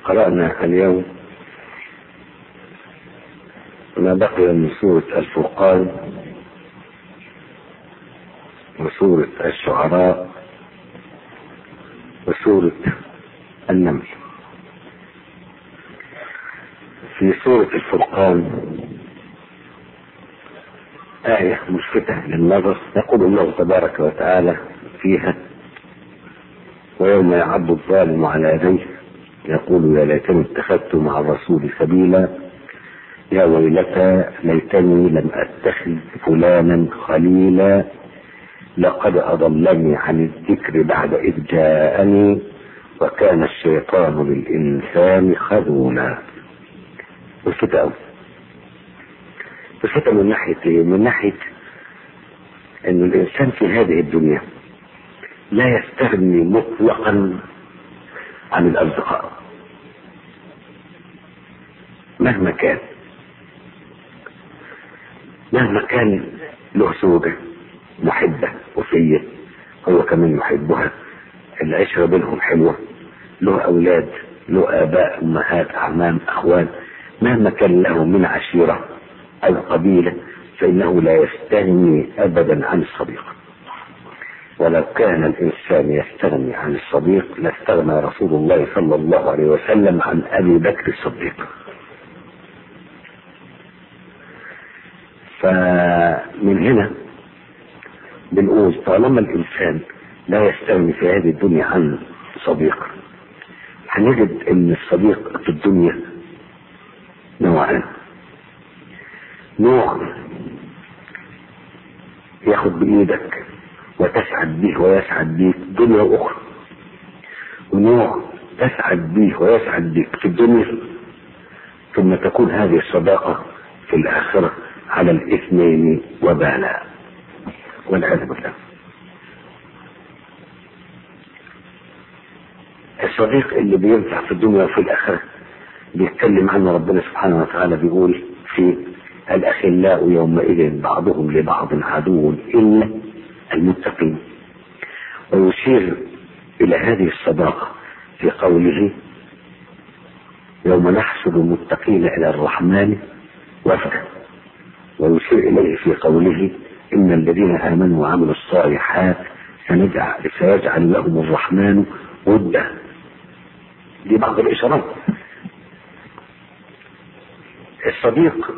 قرأنا اليوم ما بقي من سورة الفرقان وسورة الشعراء وسورة النمل في سورة الفرقان آية ملفتة للنظر يقول الله تبارك وتعالى فيها ويوم يعض الظالم على يديه يقول يا ليتني اتخذت مع الرسول سبيلا يا ويلتى ليتني لم اتخذ فلانا خليلا لقد اضلني عن الذكر بعد اذ جاءني وكان الشيطان للانسان خذولا ملفتة قوي ملفتة من ناحية ايه؟ من ناحية ان الانسان في هذه الدنيا لا يستغني مطلقا عن الاصدقاء مهما كان مهما كان له زوجة محبة وفية هو كمان يحبها العشرة بينهم حلوة له أولاد له آباء أمهات أعمام أخوان مهما كان له من عشيرة أو قبيلة فإنه لا يستغني أبدا عن الصديق ولو كان الإنسان يستغني عن الصديق لاستغنى رسول الله صلى الله عليه وسلم عن أبي بكر الصديق فمن هنا بنقول طالما الإنسان لا يستغني في هذه الدنيا عن صديق هنجد ان الصديق في الدنيا نوعان نوع ياخد بايدك وتسعد به ويسعد بك دنيا واخرى ونوع تسعد به ويسعد بك في الدنيا ثم تكون هذه الصداقة في الآخرة على الاثنين وبالا والعياذ بالله الصديق اللي بينفع في الدنيا وفي الآخرة بيتكلم عنه ربنا سبحانه وتعالى بيقول في الأخلاء يومئذ بعضهم لبعض عدو إلا المتقين ويشير إلى هذه الصداقة في قوله يوم نحشر المتقين إلى الرحمن وفدا ويشير إليه في قوله إن الذين آمنوا وعملوا الصالحات سنجعل سيجعل لهم الرحمن ودا دي بعض الإشارات الصديق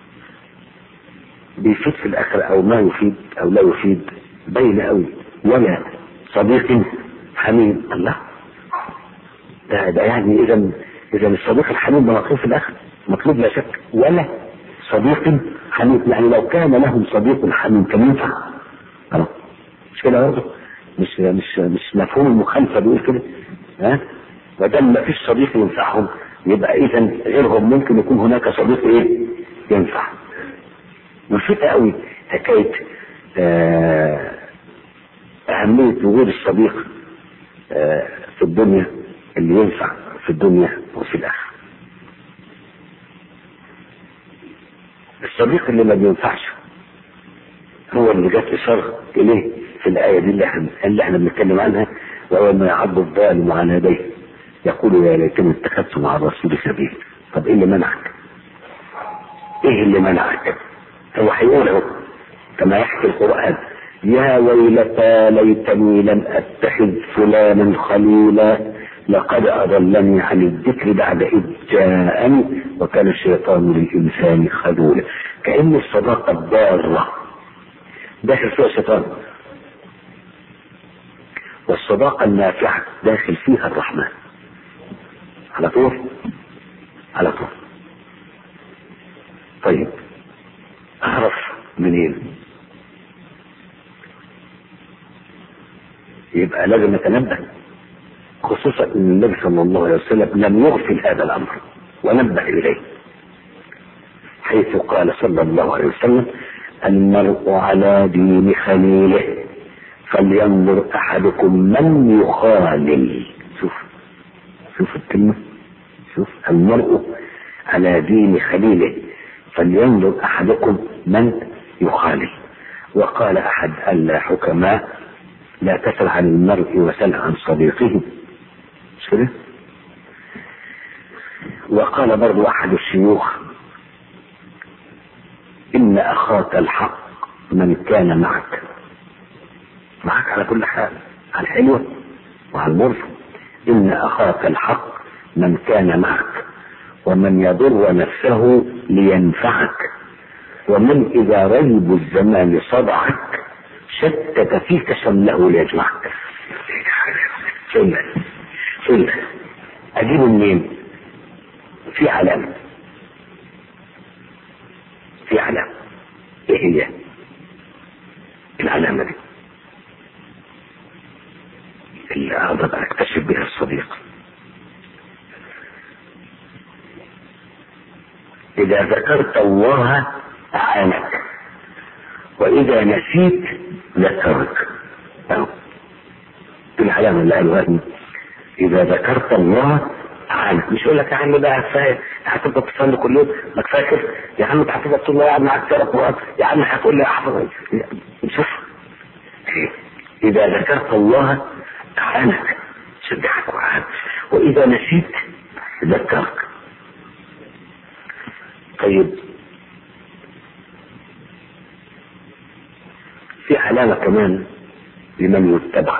بيفيد في الآخر أو ما يفيد أو لا يفيد باين قوي ولا صديق حميم الله ده, ده يعني إذا إذا الصديق الحميم ده مطلوب في الآخر مطلوب لا شك ولا صديق حميم يعني لو كان لهم صديق حميم كان ينفع خلاص مش كده برضه مش مش مش مفهوم المخالفه بيقول كده ها ما دام ما فيش صديق ينفعهم يبقى اذا غيرهم ممكن يكون هناك صديق ايه ينفع ملفتة قوي حكاية آه أهمية وجود الصديق آه في الدنيا اللي ينفع في الدنيا وفي الآخرة الصديق اللي ما بينفعش هو اللي جت إشارة إليه في الآية دي اللي احنا اللي احنا بنتكلم عنها وهو ما يعض الظالم على يديه يقول يا ليتني اتخذت مع الرسول سبيل طب ايه اللي منعك؟ ايه اللي منعك؟ هو هيقول اهو كما يحكي القرآن يا ويلتى ليتني لم اتخذ فلانا خليلا لقد اضلني عن الذكر بعد اذ جاءني وكان الشيطان للانسان خذولا كان الصداقه الضاره داخل فيها الشيطان والصداقه النافعه داخل فيها الرحمن على طول على طول طيب اعرف منين يبقى لازم نتنبه خصوصا ان النبي صلى الله عليه وسلم لم يغفل هذا الامر ونبه اليه حيث قال صلى الله عليه وسلم المرء على دين خليله فلينظر احدكم من يخالل شوف شوف الكلمه شوف المرء على دين خليله فلينظر احدكم من يخالل وقال احد الحكماء لا تسل عن المرء وسل عن صديقه مش كده وقال برضو احد الشيوخ ان اخاك الحق من كان معك معك على كل حال على الحلوة وعلى المر ان اخاك الحق من كان معك ومن يضر نفسه لينفعك ومن اذا ريب الزمان صدعك شتت فيك شمله ليجمعك فين فين اجيبه منين في علامه في علامه ايه هي العلامه دي اللي اقدر اكتشف بها الصديق اذا ذكرت الله اعانك واذا نسيت ذكرك أو. العلامه اللي قالوها اذا ذكرت الله اعانك مش يقول لك يا عم بقى كفايه هتفضل تصلي كل يوم ما كفايه كده يا عم انت هتفضل طول ما قاعد معاك تقرا قران يا عم هتقول لي احفظ شوف اذا ذكرت الله اعانك شجعك وعانك واذا نسيت ذكرك طيب في علامة كمان لمن يتبع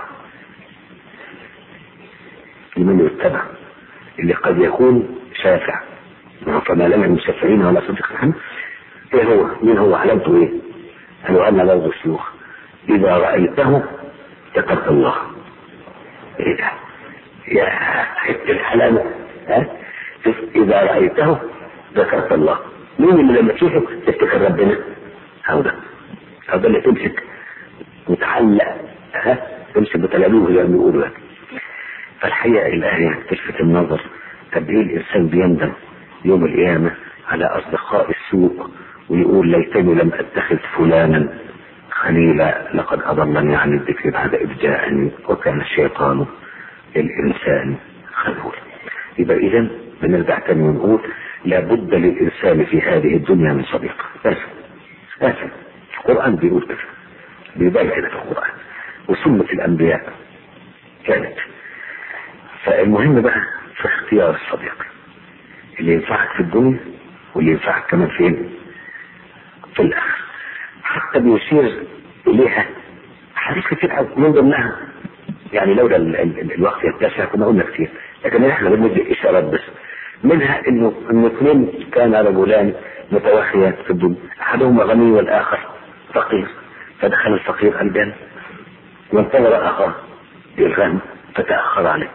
لمن يتبع اللي قد يكون شافع فما لنا من شافعين ولا صدق الحمد ايه هو مين هو علامته ايه قالوا انا لفظ الشيوخ اذا رأيته ذكرت الله ايه ده يا حته العلامة ها شوف اذا رأيته ذكرت الله مين اللي لما تشوفه تفتكر ربنا هو ده هو ده اللي تمسك متعلق ها تمسك بتلالوه زي ما بيقولوا فالحقيقة الآية تلفت النظر قد إيه الإنسان بيندم يوم القيامة على أصدقاء السوء ويقول ليتني لم أتخذ فلانا خليلا لقد أضلني عن الذكر بعد إذ جاءني وكان الشيطان للإنسان خذولا يبقى إذا بنرجع تاني ونقول لابد للإنسان في هذه الدنيا من صديق لازم لازم القرآن بيقول كده بيبان كده في القرآن وسنة الأنبياء كانت فالمهم بقى في اختيار الصديق اللي ينفعك في الدنيا واللي ينفعك كمان فين في الآخر حتى بيشير إليها حديث كتير قوي من ضمنها يعني لولا ال ال ال الوقت يتسع كنا قلنا كتير لكن احنا بندي اشارات بس منها انه انه اثنين كان رجلان متوخيان في الدنيا احدهما غني والاخر فقير فدخل الفقير الجنة وانتظر اخاه بالغني فتاخر عليه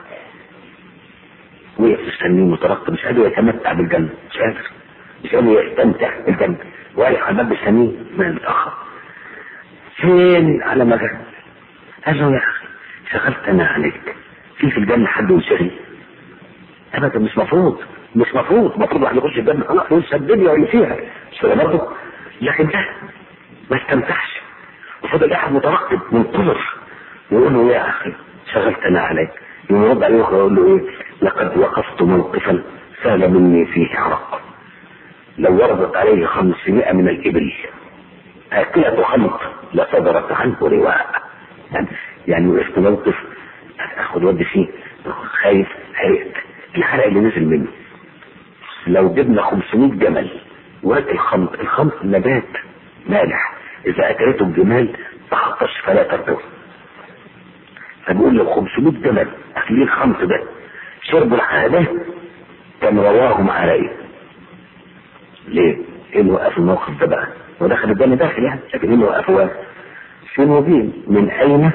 وقف مستنيه مترقب مش قادر يتمتع بالجنة مش قادر مش قادر يستمتع بالجنة واقف على الباب مستنيه ما متأخر فين على ما جه قال له يا اخي شغلت انا عليك في في الجنة حد ينشغل ابدا مش مفروض مش مفروض المفروض واحد يخش الجنة خلاص ينسى الدنيا واللي فيها مش كده برضه لكن ده ما استمتعش وفضل قاعد مترقب منتظر يقول له يا اخي شغلت انا عليك يرد عليه ويقول له ايه لقد وقفت موقفا سال مني فيه عرق لو وردت عليه خمسمائة من الإبل آكلة خمط لصدرت عنه رواء يعني, يعني وقفت موقف اخد ودي فيه خايف حرقت الحرق اللي نزل منه لو جبنا 500 جمل وقت الخمط الخمط نبات مالح اذا اكلته الجمال تحطش فلا ترتوي فبيقول لو 500 جمل اكلين الخمط ده شربوا الحرق ده كان رواهم علي ليه؟ ايه اللي وقف الموقف ده بقى؟ ودخل الدم داخل يعني لكن ايه اللي وقفه في مبين من اين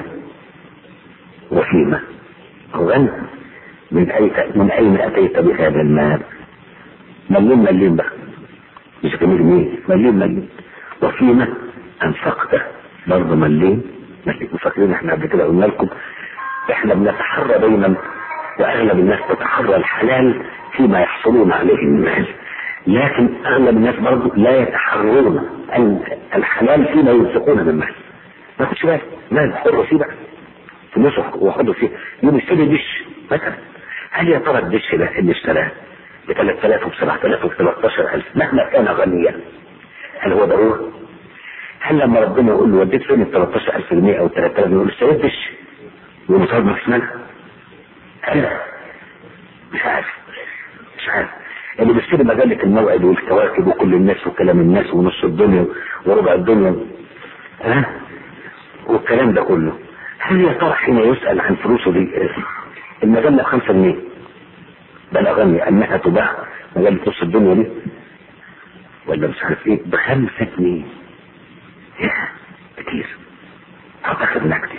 وفيما غنى من اي من اين اتيت بهذا المال؟ مليم مليم بقى مش جميل مين؟ مليم مليم وفيما انفقته برضه مليم مليم فاكرين احنا قبل كده قلنا لكم احنا بنتحرى دايما واغلب الناس تتحرى الحلال فيما يحصلون عليه من المال لكن اغلب الناس برضه لا يتحرون الحلال فيما ينفقون من مال ما تاخدش بالك مال حر فيه بقى فلوس وحر فيه يوم يشتري دش مثلا هل يا ترى الدش ده اللي اشتراه ب 3000 وب 7000 وب 13000 مهما كان غنيا هل هو ضروري؟ هل لما ربنا يقول له وديت فين ال 13000 جنيه او 3000 يقول له اشتريت دش يقول له طيب ما فيش مانع هل مش عارف مش عارف اللي بيشتري مجلة الموعد والكواكب وكل الناس وكلام الناس ونص الدنيا وربع الدنيا ها والكلام ده كله هل يا ترى حين يسأل عن فلوسه دي المجلة بخمسة جنيه بلغني انها تباع مجلة نص الدنيا دي ولا مش عارف ايه بخمسة جنيه يا كتير اعتقد انها كتير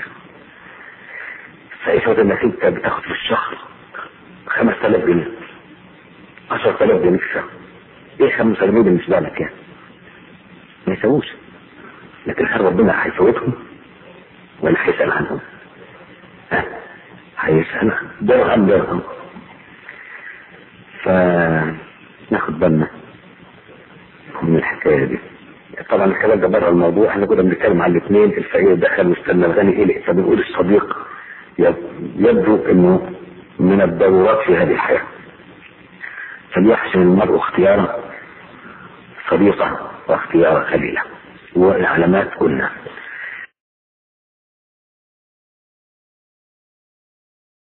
فافرض انك انت بتاخد في الشهر 5000 جنيه 10000 جنيه في الشهر ايه 5 جنيه بالنسبه لك يعني؟ ما يسووش لكن هل ربنا هيفوتهم ولا هيسال عنهم؟ ها هيسال درهم درهم فناخد بالنا من الحكايه دي طبعا الكلام ده بره الموضوع احنا كنا بنتكلم على الاثنين الفقير دخل واستنى الغني قلق فبنقول الصديق يبدو انه من الضرورات في هذه الحياه فليحسن المرء اختيار صديقه واختيار خليله والعلامات قلنا